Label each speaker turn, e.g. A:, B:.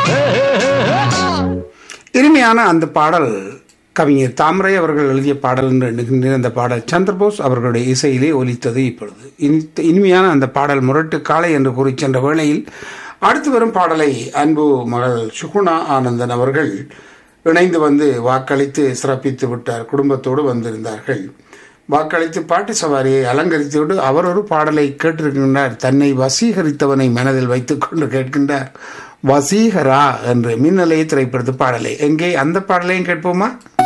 A: இனிமையான அந்த பாடல் கவிஞர் தாமரை அவர்கள் எழுதிய பாடல் என்று எண்ணுகின்றேன் அந்த பாடல் சந்திரபோஸ் அவர்களுடைய இசையிலே ஒலித்தது இப்பொழுது இனி இனிமையான அந்த பாடல் முரட்டு காலை என்று கூறி சென்ற வேளையில் அடுத்து வரும் பாடலை அன்பு மகள் சுகுணா ஆனந்தன் அவர்கள் இணைந்து வந்து வாக்களித்து சிறப்பித்து விட்டார் குடும்பத்தோடு வந்திருந்தார்கள் வாக்களித்து பாட்டு சவாரியை அலங்கரித்து விட்டு அவர் ஒரு பாடலை கேட்டிருக்கின்றார் தன்னை வசீகரித்தவனை மனதில் வைத்துக்கொண்டு கேட்கின்றார் வசீகரா என்று மின்னலையை திரைப்படத்து பாடலை எங்கே அந்த பாடலையும் கேட்போமா